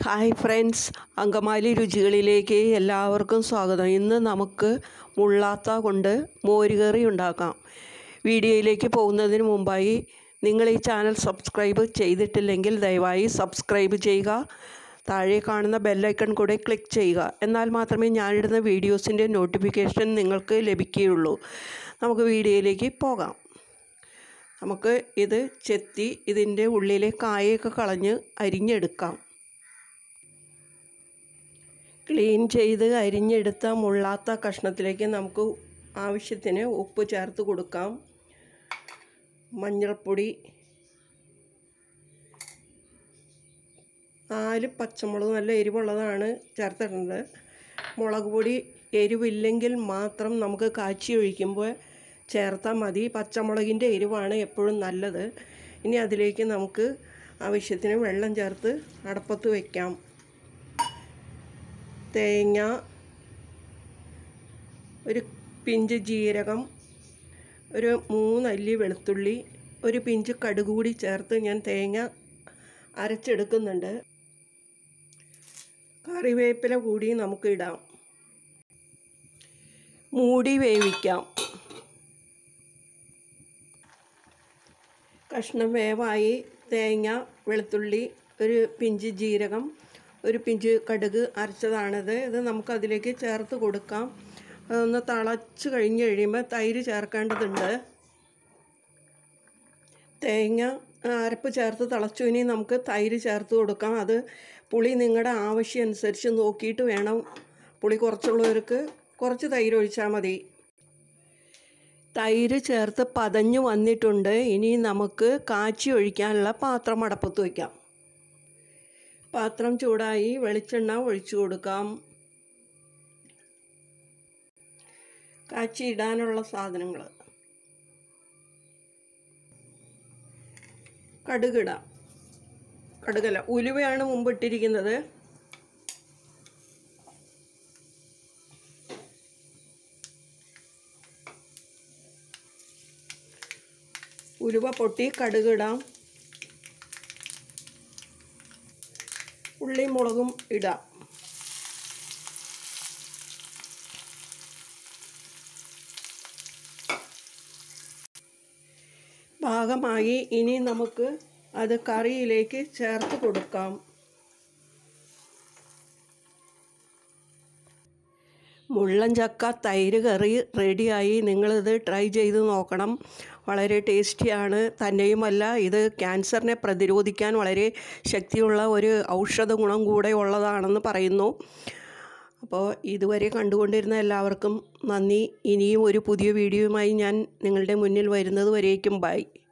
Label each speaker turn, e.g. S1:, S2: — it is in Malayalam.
S1: ഹായ് ഫ്രണ്ട്സ് അങ്കമാലി രുചികളിലേക്ക് എല്ലാവർക്കും സ്വാഗതം ഇന്ന് നമുക്ക് മുള്ളാത്ത കൊണ്ട് മോരുകറി ഉണ്ടാക്കാം വീഡിയോയിലേക്ക് പോകുന്നതിന് മുമ്പായി നിങ്ങൾ ഈ ചാനൽ സബ്സ്ക്രൈബ് ചെയ്തിട്ടില്ലെങ്കിൽ ദയവായി സബ്സ്ക്രൈബ് ചെയ്യുക താഴെ കാണുന്ന ബെല്ലൈക്കൺ കൂടെ ക്ലിക്ക് ചെയ്യുക എന്നാൽ മാത്രമേ ഞാനിടുന്ന വീഡിയോസിൻ്റെ നോട്ടിഫിക്കേഷൻ നിങ്ങൾക്ക് ലഭിക്കുകയുള്ളൂ നമുക്ക് വീഡിയോയിലേക്ക് പോകാം നമുക്ക് ഇത് ചെത്തി ഇതിൻ്റെ ഉള്ളിലെ കായൊക്കെ കളഞ്ഞ് അരിഞ്ഞെടുക്കാം ക്ലീൻ ചെയ്ത് അരിഞ്ഞെടുത്ത മുള്ളാത്ത കഷ്ണത്തിലേക്ക് നമുക്ക് ആവശ്യത്തിന് ഉപ്പ് ചേർത്ത് കൊടുക്കാം മഞ്ഞൾപ്പൊടി നാല് പച്ചമുളക് നല്ല എരിവുള്ളതാണ് ചേർത്തിട്ടുണ്ട് മുളക് പൊടി എരിവില്ലെങ്കിൽ മാത്രം നമുക്ക് കാച്ചി ഒഴിക്കുമ്പോൾ ചേർത്താൽ മതി പച്ചമുളകിൻ്റെ എരിവാണ് എപ്പോഴും നല്ലത് ഇനി അതിലേക്ക് നമുക്ക് ആവശ്യത്തിന് വെള്ളം ചേർത്ത് അടപ്പത്ത് വയ്ക്കാം തേങ്ങ ഒരു പിഞ്ച് ജീരകം ഒരു മൂന്നല്ലി വെളുത്തുള്ളി ഒരു പിഞ്ച് കടുക് കൂടി ചേർത്ത് ഞാൻ തേങ്ങ അരച്ചെടുക്കുന്നുണ്ട് കറിവേപ്പില കൂടി നമുക്ക് ഇടാം മൂടി വേവിക്കാം കഷ്ണം വേവായി തേങ്ങ വെളുത്തുള്ളി ഒരു പിഞ്ച് ജീരകം ഒരു പിഞ്ച് കടുക് അരച്ചതാണിത് ഇത് നമുക്കതിലേക്ക് ചേർത്ത് കൊടുക്കാം അതൊന്ന് തിളച്ച് കഴിഞ്ഞ് കഴിയുമ്പോൾ തൈര് ചേർക്കേണ്ടതുണ്ട് തേങ്ങ അരപ്പ് ചേർത്ത് തിളച്ചു ഇനി നമുക്ക് തൈര് ചേർത്ത് കൊടുക്കാം അത് പുളി നിങ്ങളുടെ ആവശ്യം അനുസരിച്ച് നോക്കിയിട്ട് വേണം പുളി കുറച്ചുള്ളവർക്ക് കുറച്ച് തൈര് ഒഴിച്ചാൽ മതി തൈര് ചേർത്ത് പതഞ്ഞു വന്നിട്ടുണ്ട് ഇനി നമുക്ക് കാച്ചി ഒഴിക്കാനുള്ള പാത്രം അടപ്പത്ത് വയ്ക്കാം പാത്രം ചൂടായി വെളിച്ചെണ്ണ ഒഴിച്ചു കൊടുക്കാം കാച്ചി ഇടാനുള്ള സാധനങ്ങൾ കടുകിടാം കടുകല്ല ഉലുവയാണ് മുമ്പ് ഇട്ടിരിക്കുന്നത് ഉലുവ പൊട്ടി കടുകിടാം ഉള്ളി മുളകും ഇടാം പാകമായി ഇനി നമുക്ക് അത് കറിയിലേക്ക് ചേർത്ത് കൊടുക്കാം മുള്ളൻ ചക്ക തൈര് കറി റെഡിയായി നിങ്ങളിത് ട്രൈ ചെയ്ത് നോക്കണം വളരെ ടേസ്റ്റിയാണ് തന്നെയുമല്ല ഇത് ക്യാൻസറിനെ പ്രതിരോധിക്കാൻ വളരെ ശക്തിയുള്ള ഒരു ഔഷധ ഗുണം കൂടെ ഉള്ളതാണെന്ന് പറയുന്നു അപ്പോൾ ഇതുവരെ കണ്ടുകൊണ്ടിരുന്ന എല്ലാവർക്കും നന്ദി ഇനിയും ഒരു പുതിയ വീഡിയോയുമായി ഞാൻ നിങ്ങളുടെ മുന്നിൽ വരുന്നത് വരേക്കും ബൈ